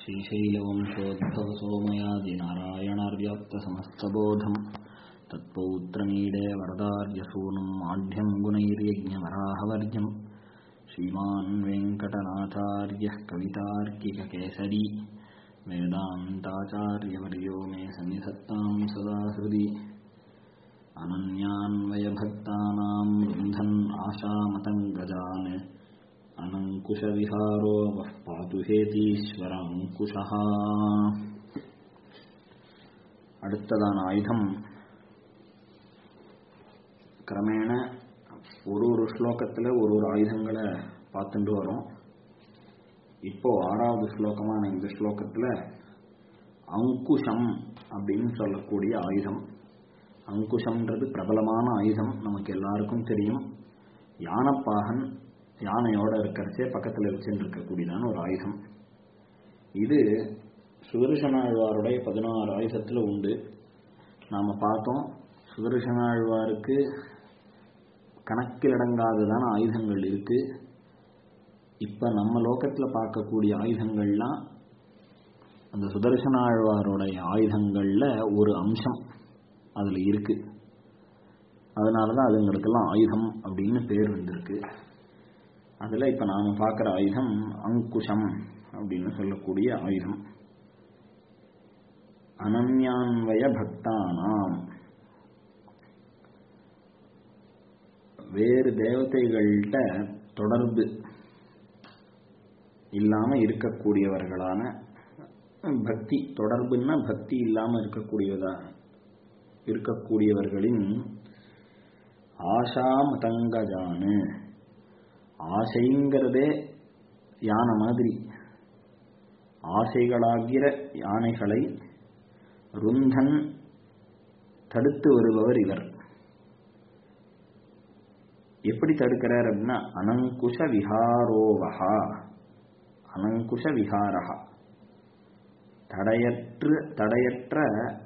श्रीशैलवंशोद्भवसोमयादिनारायणार्याप्तसमस्तबोधम् तत्पौत्रमीडे वरदार्यसूनुम् आढ्यम् गुणैर्यज्ञवराहवर्जम् श्रीमान् वेङ्कटनाथार्यः कवितार्किककेसरी वेदान्ताचार्यवर्यो मे सन्निधत्ताम् सदा हृदि अनन्यान्वयभक्तानाम् रुन्धन् आशामतङ्गजान् अनङ्कुशविहारो वः पातु हेतीश्वराङ्कुशः அடுத்ததான ஆயுதம் கிரமேண ஒரு ஒரு ஸ்லோகத்தில் ஒரு ஒரு ஆயுதங்களை பார்த்துட்டு வரோம் இப்போ ஆறாவது ஸ்லோகமான இந்த ஸ்லோகத்தில் அங்குஷம் அப்படின்னு சொல்லக்கூடிய ஆயுதம் அங்குஷம்ன்றது பிரபலமான ஆயுதம் நமக்கு எல்லாருக்கும் தெரியும் யானப்பாகன் யானையோட இருக்கிறச்சே பக்கத்தில் வச்சுட்டு இருக்கக்கூடியதான ஒரு ஆயுதம் இது சுதர்சனாழ்வாருடைய பதினாறு ஆயுதத்தில் உண்டு நாம் பார்த்தோம் சுதர்சனாழ்வாருக்கு கணக்கிலடங்காததான ஆயுதங்கள் இருக்கு இப்போ நம்ம லோகத்தில் பார்க்கக்கூடிய ஆயுதங்கள்லாம் அந்த சுதர்சனாழ்வாருடைய ஆயுதங்களில் ஒரு அம்சம் அதில் இருக்கு அதனால தான் அதுங்களுக்கெல்லாம் ஆயுதம் அப்படின்னு பேர் வந்திருக்கு அதில் இப்போ நாம் பார்க்குற ஆயுதம் அங்குஷம் அப்படின்னு சொல்லக்கூடிய ஆயுதம் அனன்யான்வய பக்தானாம் வேறு தேவதைகள்கிட்ட தொடர்பு இல்லாம இருக்கக்கூடியவர்களான பக்தி தொடர்புன்னா பக்தி இல்லாம இருக்கக்கூடியதா இருக்கக்கூடியவர்களின் ஆஷா மதங்கஜானு ஆசைங்கிறதே யானை மாதிரி ஆசைகளாகிற யானைகளை ருந்தன் தடுத்து வருபவர் இவர் எப்படி தடுக்கிறார் அப்படின்னா அனங்குஷ விஹாரோவகா அனங்குஷ விஹாரகா தடையற்று தடையற்ற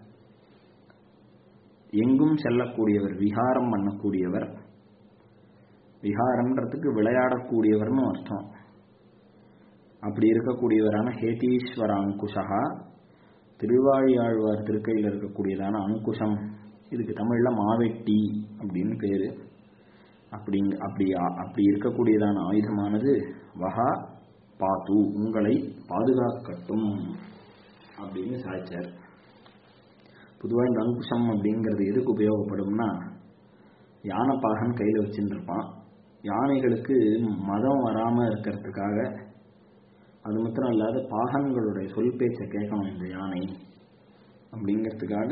எங்கும் செல்லக்கூடியவர் விஹாரம் பண்ணக்கூடியவர் விஹாரம்ன்றதுக்கு விளையாடக்கூடியவர்னு அர்த்தம் அப்படி இருக்கக்கூடியவரான ஹேதீஸ்வர அங்குஷா திருவாழியாழ்வார் திருக்கையில் இருக்கக்கூடியதான அங்குஷம் இதுக்கு தமிழில் மாவெட்டி அப்படின்னு பேர் அப்படி அப்படி அப்படி இருக்கக்கூடியதான ஆயுதமானது வகா பாத்து உங்களை பாதுகாக்கட்டும் அப்படின்னு சாய்ச்சார் பொதுவாக இந்த அங்குஷம் அப்படிங்கிறது எதுக்கு உபயோகப்படும்னா யானைப்பாகன் கையில் வச்சுட்டு இருப்பான் யானைகளுக்கு மதம் வராமல் இருக்கிறதுக்காக அது மாத்திரம் இல்லாத பாகன்களுடைய சொல் பேச்சை கேட்கணும் இந்த யானை அப்படிங்கிறதுக்காக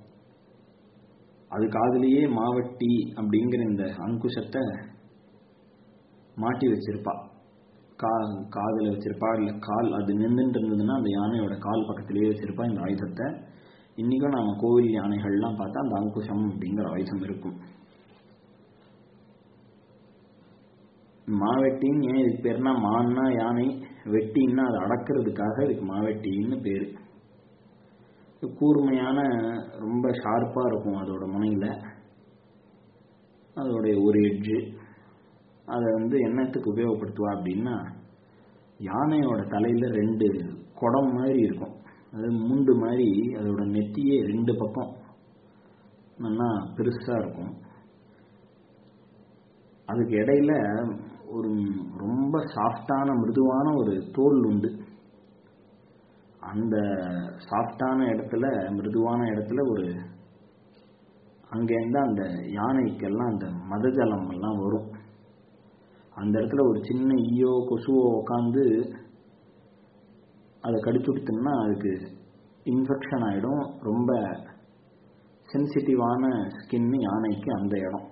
அது காதலியே மாவட்டி அப்படிங்கிற இந்த அங்குஷத்தை மாட்டி வச்சிருப்பா கா காதில் வச்சிருப்பா இல்லை கால் அது நின்றுட்டு இருந்ததுன்னா அந்த யானையோட கால் பக்கத்திலேயே வச்சிருப்பா இந்த ஆயுதத்தை இன்றைக்கும் நம்ம கோவில் யானைகள்லாம் பார்த்தா அந்த அங்குஷம் அப்படிங்கிற ஆயுதம் இருக்கும் மாவெட்டின்னு ஏன் இதுக்கு பேர்னா மான்னா யானை வெட்டின்னா அதை அடக்கிறதுக்காக இதுக்கு மாவெட்டின்னு பேர் கூர்மையான ரொம்ப ஷார்ப்பாக இருக்கும் அதோட முனையில் அதோடைய ஒரு எட்ஜு அதை வந்து என்னத்துக்கு உபயோகப்படுத்துவா அப்படின்னா யானையோட தலையில் ரெண்டு குடம் மாதிரி இருக்கும் அது முண்டு மாதிரி அதோட நெத்தியே ரெண்டு பக்கம் நல்லா பெருசாக இருக்கும் அதுக்கு இடையில ஒரு ரொம்ப சாஃப்டான மிருதுவான ஒரு தோல் உண்டு அந்த சாஃப்டான இடத்துல மிருதுவான இடத்துல ஒரு அங்கேருந்து அந்த யானைக்கெல்லாம் அந்த மதஜலம் எல்லாம் வரும் அந்த இடத்துல ஒரு சின்ன ஈயோ கொசுவோ உட்காந்து அதை கடிச்சு விடுத்தோம்னா அதுக்கு இன்ஃபெக்ஷன் ஆகிடும் ரொம்ப சென்சிட்டிவான ஸ்கின்னு யானைக்கு அந்த இடம்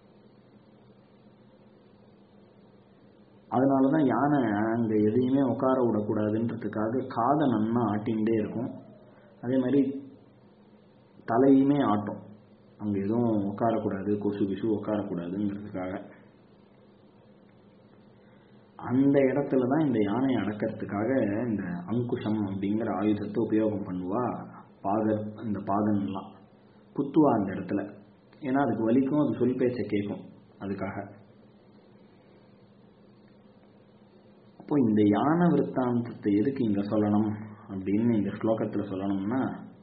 அதனால தான் யானை அங்கே எதையுமே உட்கார விடக்கூடாதுன்றதுக்காக காதை நன்னா ஆட்டின்ண்டே இருக்கும் அதே மாதிரி தலையுமே ஆட்டும் அங்கே எதுவும் உட்காரக்கூடாது கொசு கிசு உட்காரக்கூடாதுங்கிறதுக்காக அந்த இடத்துல தான் இந்த யானையை அடக்கிறதுக்காக இந்த அங்குஷம் அப்படிங்கிற ஆயுதத்தை உபயோகம் பண்ணுவா பாத இந்த பாதன்லாம் குத்துவா அந்த இடத்துல ஏன்னா அதுக்கு வலிக்கும் அது சொல் பேச்சை கேட்கும் அதுக்காக அப்போ இந்த யானை விற்த்தாந்தத்தை எதுக்கு இங்க சொல்லணும் அப்படின்னு இந்த ஸ்லோகத்துல சொல்லணும்னா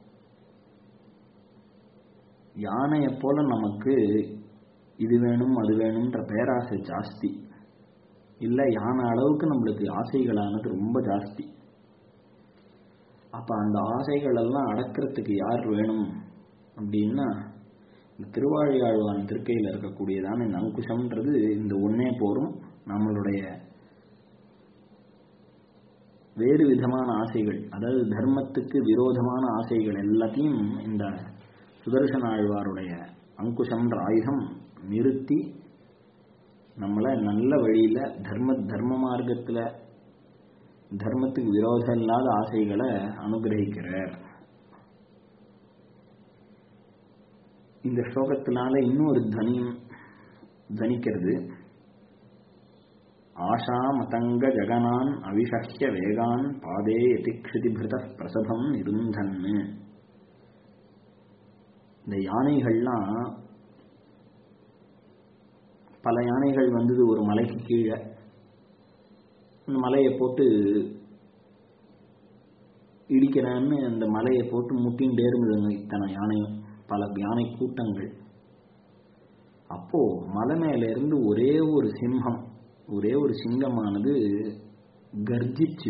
யானையை போல நமக்கு இது வேணும் அது வேணும்ன்ற பேராசை ஜாஸ்தி இல்ல யானை அளவுக்கு நம்மளுக்கு ஆசைகளானது ரொம்ப ஜாஸ்தி அப்ப அந்த ஆசைகள் எல்லாம் அடக்கிறதுக்கு யார் வேணும் அப்படின்னா இந்த திருவாழியாழ்வான் திருக்கையில் இருக்கக்கூடியதான இந்த அங்குஷம்ன்றது இந்த ஒன்னே போரும் நம்மளுடைய வேறு விதமான ஆசைகள் அதாவது தர்மத்துக்கு விரோதமான ஆசைகள் எல்லாத்தையும் இந்த சுதர்சன ஆழ்வாருடைய அங்குஷம்ன்ற ஆயுதம் நிறுத்தி நம்மளை நல்ல வழியில தர்ம தர்ம மார்க்கத்துல தர்மத்துக்கு விரோதம் இல்லாத ஆசைகளை அனுகிரகிக்கிறார் இந்த ஸ்லோகத்தினால இன்னொரு தனியும் தனிக்கிறது ஆஷா மதங்க ஜகனான் அவிஷஹ்ய வேகான் பாதே எதிக்ஷிதிபிருத பிரசபம் இருந்தன்னு இந்த யானைகள்லாம் பல யானைகள் வந்தது ஒரு மலைக்கு கீழே அந்த மலையை போட்டு இடிக்கிறான்னு அந்த மலையை போட்டு முட்டின்டே இருந்ததுங்க இத்தனை யானையும் பல யானை கூட்டங்கள் அப்போ மலை மேல இருந்து ஒரே ஒரு சிம்மம் ஒரே ஒரு சிங்கமானது கர்ஜிச்சு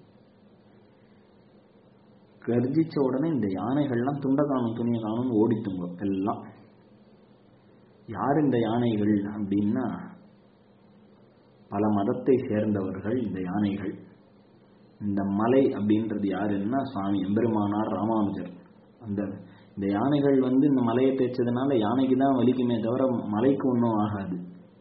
கர்ஜிச்ச உடனே இந்த யானைகள்லாம் துண்ட காணும் துணியை காணும் ஓடித்துங்க எல்லாம் யார் இந்த யானைகள் அப்படின்னா பல மதத்தை சேர்ந்தவர்கள் இந்த யானைகள் இந்த மலை அப்படின்றது யாருன்னா சுவாமி எம்பெருமானார் ராமானுஜர் அந்த இந்த யானைகள் வந்து இந்த மலையை தேய்ச்சதுனால யானைக்கு தான் வலிக்குமே தவிர மலைக்கு ஒன்றும் ஆகாது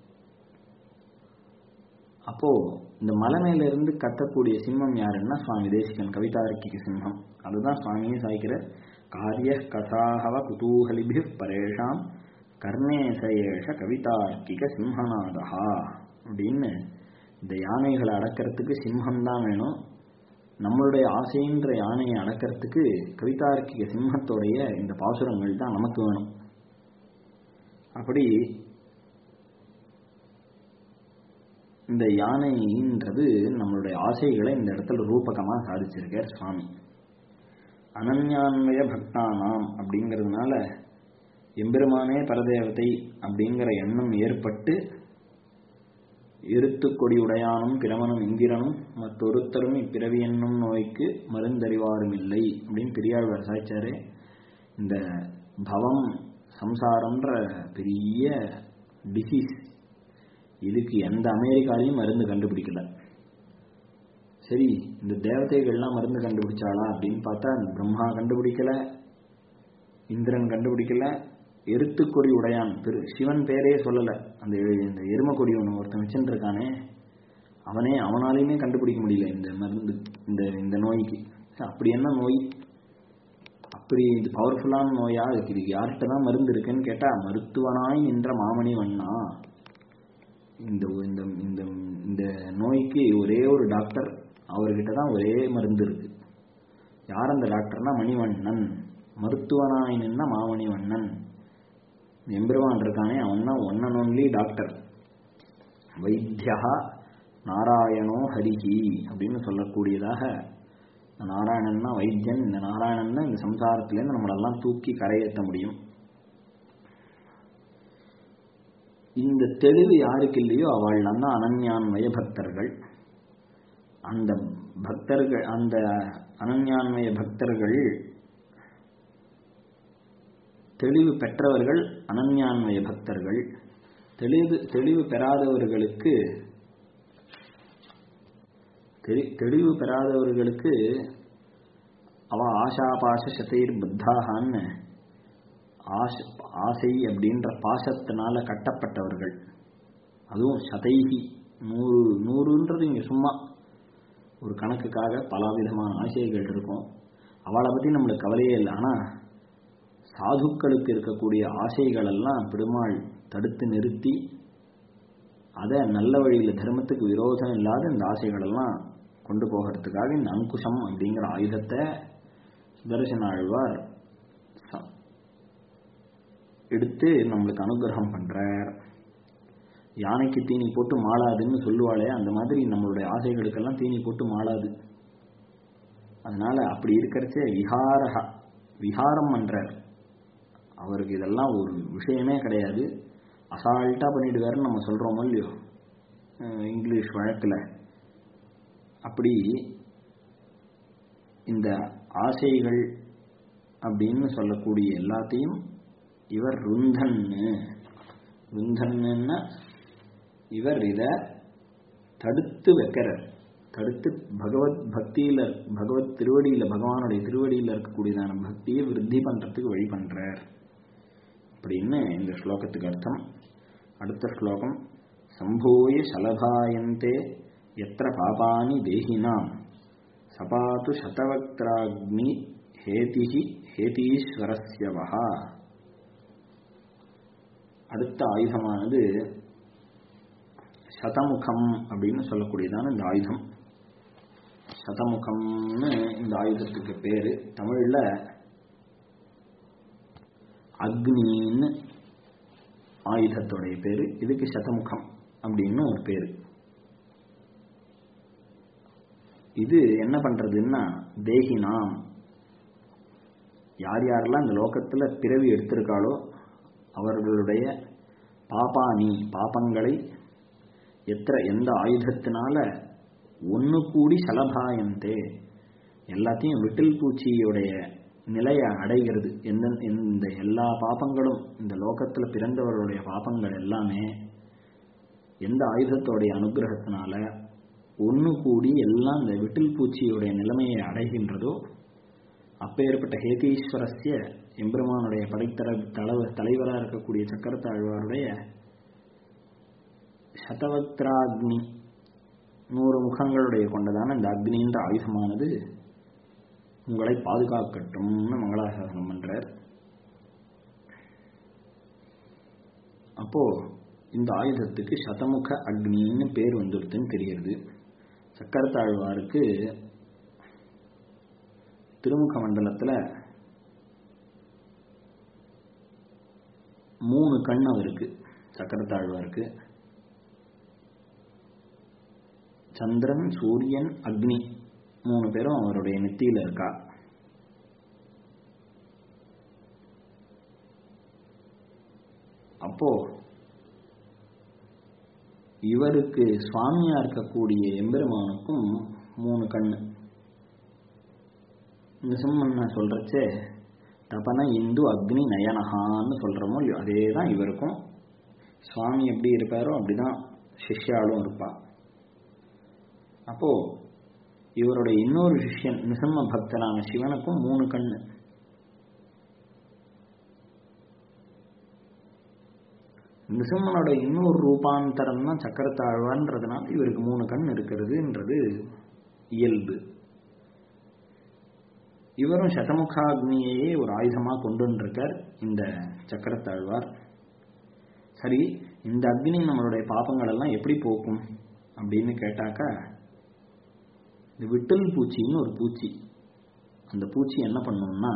அப்போ இந்த மலை மேல இருந்து கத்தக்கூடிய சிம்மம் யாருன்னா சுவாமி தேசிகன் கவிதார்க்கிக சிம்மம் அதுதான் சுவாமியே சாய்க்கிற காரிய கசாகவ குதூகலிபி பரேஷாம் கர்ணேசயேஷ கவிதார்க்கிக சிம்மநாதா அப்படின்னு இந்த யானைகளை அடக்கிறதுக்கு சிம்மம் தான் வேணும் நம்மளுடைய ஆசைன்ற யானையை அடக்கிறதுக்கு கவிதார்க்கிக சிம்மத்தோடைய இந்த பாசுரங்கள் தான் நமக்கு வேணும் அப்படி இந்த யானைன்றது நம்மளுடைய ஆசைகளை இந்த இடத்துல ரூபகமாக சாதிச்சிருக்கார் சுவாமி அனன்யான்மய பக்தானாம் அப்படிங்கிறதுனால எம்பெருமானே பரதேவதை அப்படிங்கிற எண்ணம் ஏற்பட்டு இருத்து கொடி உடையானும் பிரமனும் இந்திரனும் மற்றொருத்தரும் இப்பிறவி என்னும் நோய்க்கு மருந்தறிவாரும் இல்லை அப்படின்னு பெரியாழ்வார் சாய்ச்சாரு இந்த பவம் சம்சாரம்ன்ற பெரிய டிசீஸ் இதுக்கு எந்த அமெரிக்காலையும் மருந்து கண்டுபிடிக்கல சரி இந்த தேவதைகள்லாம் மருந்து கண்டுபிடிச்சாளா அப்படின்னு பார்த்தா பிரம்மா கண்டுபிடிக்கல இந்திரன் கண்டுபிடிக்கல எருத்துக்கொடி உடையான் திரு சிவன் பேரே சொல்லல அந்த இந்த எரும கொடி ஒன்று ஒருத்தன் வச்சுட்டு இருக்கானே அவனே அவனாலையுமே கண்டுபிடிக்க முடியல இந்த மருந்து இந்த இந்த நோய்க்கு அப்படி என்ன நோய் அப்படி இது பவர்ஃபுல்லான நோயா அதுக்கு இது யார்கிட்ட தான் மருந்து இருக்குன்னு கேட்டா மருத்துவனாய் நின்ற மாமணி வண்ணா இந்த இந்த இந்த இந்த நோய்க்கு ஒரே ஒரு டாக்டர் அவர்கிட்ட தான் ஒரே மருந்து இருக்கு யார் அந்த டாக்டர்னா மணிவண்ணன் மருத்துவனாய் நின்ன மாமணிவண்ணன் எம்பெருமான் இருக்கானே அவன் தான் ஒன் அண்ட் ஒன்லி டாக்டர் வைத்தியா நாராயணோ ஹரிஹி அப்படின்னு சொல்லக்கூடியதாக நாராயணன்னா வைத்தியன் இந்த நாராயணன் தான் இந்த சம்சாரத்திலேருந்து நம்மளெல்லாம் தூக்கி கரையேற்ற முடியும் இந்த தெளிவு யாருக்கு இல்லையோ அவள்லாம் தான் அனன்யான்மய பக்தர்கள் அந்த பக்தர்கள் அந்த அனன்யான்மய பக்தர்கள் தெளிவு பெற்றவர்கள் அனன்யான்மய பக்தர்கள் தெளிவு தெளிவு பெறாதவர்களுக்கு தெளிவு பெறாதவர்களுக்கு அவ ஆஷாபாச சதைர் பத்தாகான்னு ஆச ஆசை அப்படின்ற பாசத்தினால கட்டப்பட்டவர்கள் அதுவும் சதைகி நூறு நூறுன்றது இங்கே சும்மா ஒரு கணக்குக்காக பல விதமான ஆசைகள் இருக்கும் அவளை பற்றி நம்மளுக்கு கவலையே இல்லை ஆனால் சாதுக்களுக்கு இருக்கக்கூடிய ஆசைகள் எல்லாம் பெருமாள் தடுத்து நிறுத்தி அதை நல்ல வழியில் தர்மத்துக்கு விரோதம் இல்லாத இந்த ஆசைகளெல்லாம் கொண்டு போகிறதுக்காக இந்த அங்குஷம் அப்படிங்கிற ஆயுதத்தை சுதர்சன ஆழ்வார் எடுத்து நம்மளுக்கு அனுகிரகம் பண்றார் யானைக்கு தீனி போட்டு மாளாதுன்னு சொல்லுவாளே அந்த மாதிரி நம்மளுடைய ஆசைகளுக்கெல்லாம் தீனி போட்டு மாளாது அதனால அப்படி இருக்கிறச்சே விஹாரஹா விஹாரம் பண்றார் அவருக்கு இதெல்லாம் ஒரு விஷயமே கிடையாது அசால்ட்டா பண்ணிடுவாருன்னு நம்ம சொல்றோமோ இல்லையோ அஹ் இங்கிலீஷ் வழக்கில் அப்படி இந்த ஆசைகள் அப்படின்னு சொல்லக்கூடிய எல்லாத்தையும் இவர் ருந்தன்னு ருந்தன்னா இவர் இத தடுத்து வைக்கிறார் தடுத்து பகவத் பக்தியில பகவத் திருவடியில பகவானுடைய திருவடியில இருக்கக்கூடியதான பக்தியை விருத்தி பண்றதுக்கு வழி பண்றார் அப்படின்னு இந்த ஸ்லோகத்துக்கு அர்த்தம் அடுத்த ஸ்லோகம் சம்பூய சலபாயந்தே எத்திர பாபானி தேகினாம் சபாத்து சதவக்திராக்னி ஹேதிஹி ஹேதீஸ்வரஸ்யவஹா அடுத்த ஆயுதமானது சதமுகம் அப்படின்னு சொல்லக்கூடியதான இந்த ஆயுதம் சதமுகம்னு இந்த ஆயுதத்துக்கு பேரு தமிழ்ல அக்னின்னு ஆயுதத்துடைய பேரு இதுக்கு சதமுகம் அப்படின்னு ஒரு பேரு இது என்ன பண்றதுன்னா தேகினாம் யார் யாரெல்லாம் இந்த லோகத்துல பிறவி எடுத்திருக்காளோ அவர்களுடைய பாபானி பாபங்களை எத்திர எந்த ஆயுதத்தினால ஒன்று கூடி சலபாயந்தே எல்லாத்தையும் விட்டில் பூச்சியுடைய நிலையை அடைகிறது எந்த இந்த எல்லா பாபங்களும் இந்த லோகத்தில் பிறந்தவர்களுடைய பாபங்கள் எல்லாமே எந்த ஆயுதத்தோடைய அனுகிரகத்தினால ஒன்று கூடி எல்லாம் இந்த விட்டில் பூச்சியுடைய நிலைமையை அடைகின்றதோ அப்பேற்பட்ட ஹேதீஸ்வரஸ்ய எம்பெருமானுடைய படைத்தர தலைவ தலைவராக இருக்கக்கூடிய சக்கரத்தாழ்வாருடைய சதவக்திராக்னி நூறு முகங்களுடைய கொண்டதான இந்த அக்னின்ற ஆயுதமானது உங்களை பாதுகாக்கட்டும்னு மங்களாசாசனம் பண்றார் அப்போ இந்த ஆயுதத்துக்கு சதமுக அக்னின்னு பேர் வந்துடுதுன்னு தெரிகிறது சக்கரத்தாழ்வாருக்கு திருமுக மண்டலத்துல மூணு கண் அவருக்கு சக்கரத்தாழ்வாருக்கு சந்திரன் சூரியன் அக்னி மூணு பேரும் அவருடைய நெத்தியில இருக்கா அப்போ இவருக்கு சுவாமியா இருக்கக்கூடிய எம்பெருமானுக்கும் மூணு கண்ணு நிசம்மன் சொல்றச்சே தபன இந்து அக்னி நயனஹான்னு சொல்றோமோ இல்லையோ அதே தான் இவருக்கும் சுவாமி எப்படி இருப்பாரோ அப்படிதான் சிஷ்யாலும் இருப்பா அப்போ இவருடைய இன்னொரு சிஷ்யன் நிசம்ம பக்தனான சிவனுக்கும் மூணு கண்ணு நிசம்மனோட இன்னொரு ரூபாந்தரம் தான் சக்கரத்தாழ்வான்றதுனால இவருக்கு மூணு கண் இருக்கிறதுன்றது இயல்பு இவரும் சதமுகாக்னியையே ஒரு ஆயுதமா கொண்டு வந்திருக்கார் இந்த சக்கரத்தாழ்வார் சரி இந்த அக்னி நம்மளுடைய பாப்பங்கள் எல்லாம் எப்படி போக்கும் அப்படின்னு கேட்டாக்கா இந்த விட்டல் பூச்சின்னு ஒரு பூச்சி அந்த பூச்சி என்ன பண்ணும்னா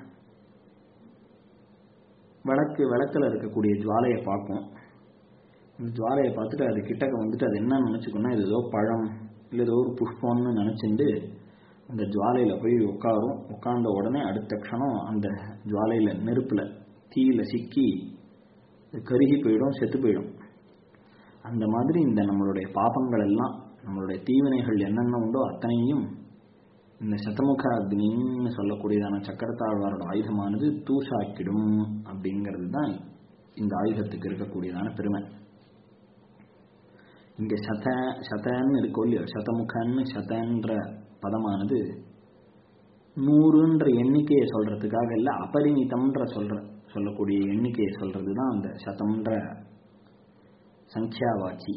விளக்கு விளக்கில் இருக்கக்கூடிய ஜுவாலையை பார்க்கும் இந்த ஜுவாலையை பார்த்துட்டு அது கிட்டக்க வந்துட்டு அது என்ன நினச்சிக்கணும்னா இது ஏதோ பழம் இல்லை ஏதோ ஒரு புஷ்பம்னு நினச்சிண்டு அந்த ஜுவாலையில் போய் உட்காரும் உட்கார்ந்த உடனே அடுத்த க்ஷணம் அந்த ஜுவாலையில் நெருப்பில் தீயில சிக்கி கருகி போயிடும் செத்து போயிடும் அந்த மாதிரி இந்த நம்மளுடைய பாபங்கள் எல்லாம் நம்மளுடைய தீவினைகள் என்னென்ன உண்டோ அத்தனையும் இந்த சதமுக அக்னின்னு சொல்லக்கூடியதான சக்கரத்தாழ்வாரோட ஆயுதமானது தூசாக்கிடும் அப்படிங்கிறது தான் இந்த ஆயுதத்துக்கு இருக்கக்கூடியதான பெருமை இங்க சத சதன்னு இருக்கோ இல்லையோ சதமுகன்னு சதன்ற பதமானது நூறுன்ற எண்ணிக்கையை சொல்றதுக்காக இல்லை அபரிமிதம்ன்ற சொல்ற சொல்லக்கூடிய எண்ணிக்கையை சொல்றது தான் அந்த சதம்ன்ற சங்கியாவாச்சி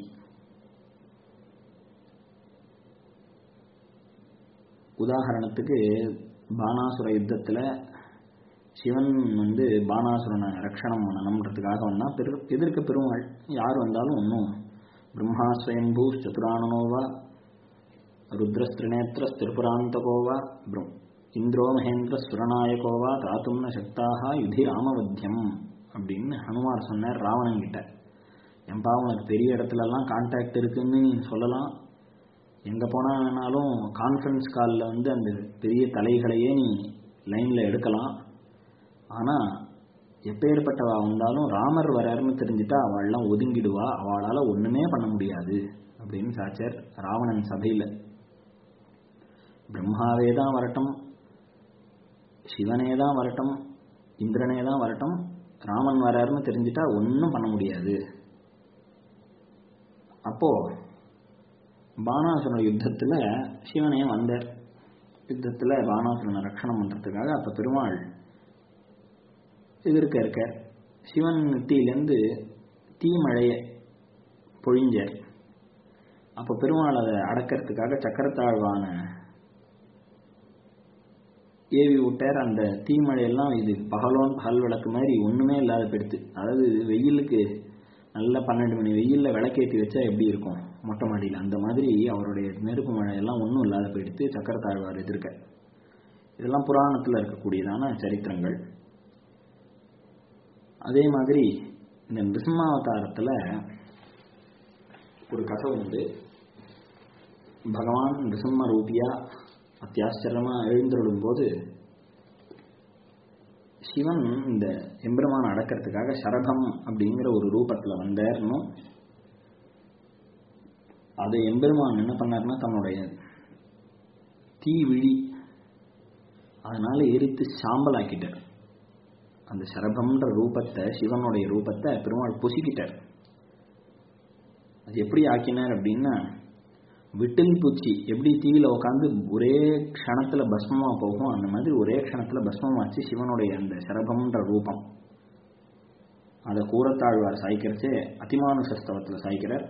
உதாரணத்துக்கு பானாசுர யுத்தத்தில் சிவன் வந்து பானாசுரனை ரக்ஷணம் பண்ணணுன்றதுக்காக வந்தால் பெரு எதிர்க்க பெருமாள் யார் வந்தாலும் ஒன்றும் பிரம்மா ஸ்வயம்பூ சதுரானனோவா ருத்ரஸ்திரிநேத்திர ஸ்திரிபுராந்தகோவா பிரம் இந்திரோ மகேந்திர சுரநாயகோவா தாத்தும்ன சக்தாக யுதி ராமவத்தியம் அப்படின்னு ஹனுமார் சொன்னார் ராவணன் கிட்ட என் பாவம் பெரிய இடத்துலலாம் கான்டாக்ட் இருக்குன்னு நீ சொல்லலாம் எங்கே போனாலும் கான்ஃபரன்ஸ் காலில் வந்து அந்த பெரிய தலைகளையே நீ லைனில் எடுக்கலாம் ஆனால் எப்பேற்பட்டவா வந்தாலும் ராமர் வராருன்னு தெரிஞ்சுட்டா அவள்லாம் ஒதுங்கிடுவா அவளால் ஒன்றுமே பண்ண முடியாது அப்படின்னு சாச்சர் ராவணன் சபையில் பிரம்மாவே தான் வரட்டும் சிவனே தான் வரட்டும் இந்திரனே தான் வரட்டும் ராமன் வராருன்னு தெரிஞ்சுட்டா ஒன்றும் பண்ண முடியாது அப்போ பானாசுர யுத்தத்தில் சிவனே வந்தார் யுத்தத்தில் பானாசுரனை ரட்சணம் பண்ணுறதுக்காக அப்போ பெருமாள் எதிர்க்க இருக்கார் சிவன் நெத்தியிலேருந்து தீமழையை பொழிஞ்சார் அப்போ பெருமாள் அதை அடக்கிறதுக்காக சக்கரத்தாழ்வான ஏவி விட்டார் அந்த தீமழையெல்லாம் இது பகலோன் பகல் விளக்கு மாதிரி ஒன்றுமே இல்லாத போயிடுத்து அதாவது வெயிலுக்கு நல்ல பன்னெண்டு மணி வெயிலில் விளக்கேற்றி வச்சா எப்படி இருக்கும் மொட்டை மாடியில் அந்த மாதிரி அவருடைய நெருப்பு மழையெல்லாம் ஒன்றும் இல்லாத போயிடுத்து சக்கரத்தாழ்வார் எதிர்க்க இதெல்லாம் புராணத்தில் இருக்கக்கூடியதான சரித்திரங்கள் அதே மாதிரி இந்த நிருசிம்மாவதாரத்தில் ஒரு கதை உண்டு பகவான் நிருசிம்ம ரூபியா அத்தியாச்சரியமாக எழுந்தருளும் போது சிவன் இந்த எம்பெருமான் அடக்கிறதுக்காக சரபம் அப்படிங்கிற ஒரு ரூபத்தில் வந்தார்னும் அது எம்பெருமான் என்ன பண்ணார்னா தன்னுடைய தீ விழி அதனால எரித்து சாம்பலாக்கிட்டார் அந்த சரபம்ன்ற ரூபத்தை சிவனுடைய ரூபத்தை பெருமாள் புசிக்கிட்டார் அது எப்படி ஆக்கினார் அப்படின்னா விட்டில் பூச்சி எப்படி தீயில உட்காந்து ஒரே க்ஷணத்துல பஸ்மமா போகும் அந்த மாதிரி ஒரே க்ஷணத்துல பஸ்மமாச்சு சிவனுடைய அந்த சரபம்ன்ற ரூபம் அதை கூறத்தாழ்வார் சாய்க்கிறச்சே அதிமானுஷஸ்தவத்தில் சாய்க்கிறார்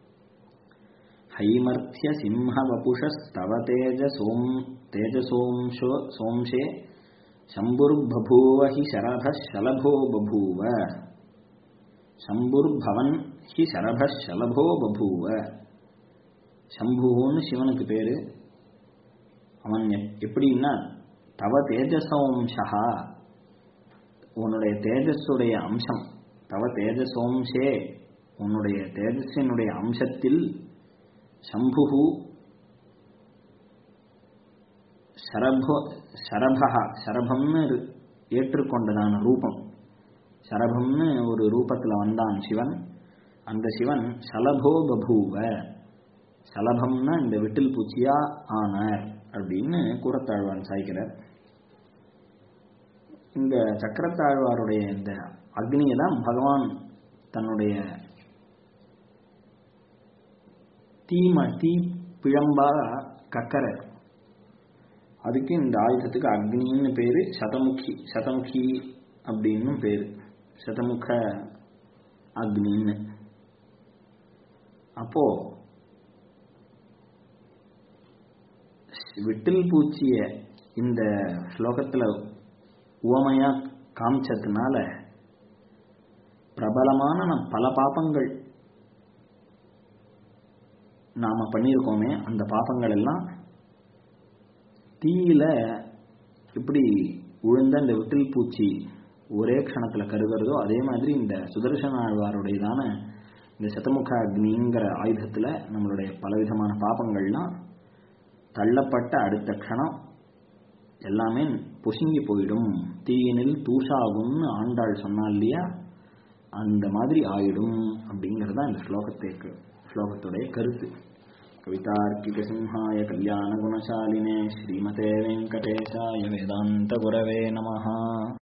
ஹைமர்த்திய சிம்ம வபுஷஸ்தவ தேஜ சோம் தேஜசோம்ஷோ சோம்ஷே சம்புர்பூவ ஹி சரப சலபோ பபூவ சம்புர்பவன் ஹி சரப சலபோ பபூவ சம்புன்னு சிவனுக்கு பேரு அவன் எப்படின்னா தவ தேஜசோம்சா உன்னுடைய தேஜஸுடைய அம்சம் தவ தேஜசோம்சே உன்னுடைய தேஜஸினுடைய அம்சத்தில் சம்புகு சரபோ சரபா சரபம்னு ஏற்றுக்கொண்டதான ரூபம் சரபம்னு ஒரு ரூபத்தில் வந்தான் சிவன் அந்த சிவன் சலபோ பபூவ சலபம்னா இந்த விட்டில் பூச்சியா ஆனார் அப்படின்னு கூறத்தாழ்வான் சாய்க்கிறார் இந்த சக்கரத்தாழ்வாருடைய இந்த அக்னியை தான் பகவான் தன்னுடைய தீம தீ பிழம்பா கக்கரர் அதுக்கு இந்த ஆயுதத்துக்கு அக்னின்னு பேரு சதமுகி சதமுகி அப்படின்னு பேரு சதமுக அக்னின்னு அப்போ விட்டில் பூச்சிய இந்த ஸ்லோகத்துல உவமையா காமிச்சதுனால பிரபலமான பல பாப்பங்கள் நாம பண்ணியிருக்கோமே அந்த பாப்பங்கள் எல்லாம் தீயில இப்படி உழுந்த இந்த விட்டில் பூச்சி ஒரே க்ஷணத்துல கருகிறதோ அதே மாதிரி இந்த சுதர்சன ஆழ்வாருடையதான இந்த சதமுக அக்னிங்கிற ஆயுதத்துல நம்மளுடைய பலவிதமான பாப்பங்கள்லாம் தள்ளப்பட்ட அடுத்த க்ஷணம் எல்லாமே பொசுங்கி போயிடும் தீயினில் தூஷாகும்னு ஆண்டாள் சொன்னா இல்லையா அந்த மாதிரி ஆயிடும் அப்படிங்கிறது தான் இந்த ஸ்லோகத்திற்கு ஸ்லோகத்துடைய கருத்து கவிதார்க்கிக சிம்ஹாய கல்யாண குணசாலினே ஸ்ரீமதே வெங்கடேசாய வேதாந்த குரவே நமஹா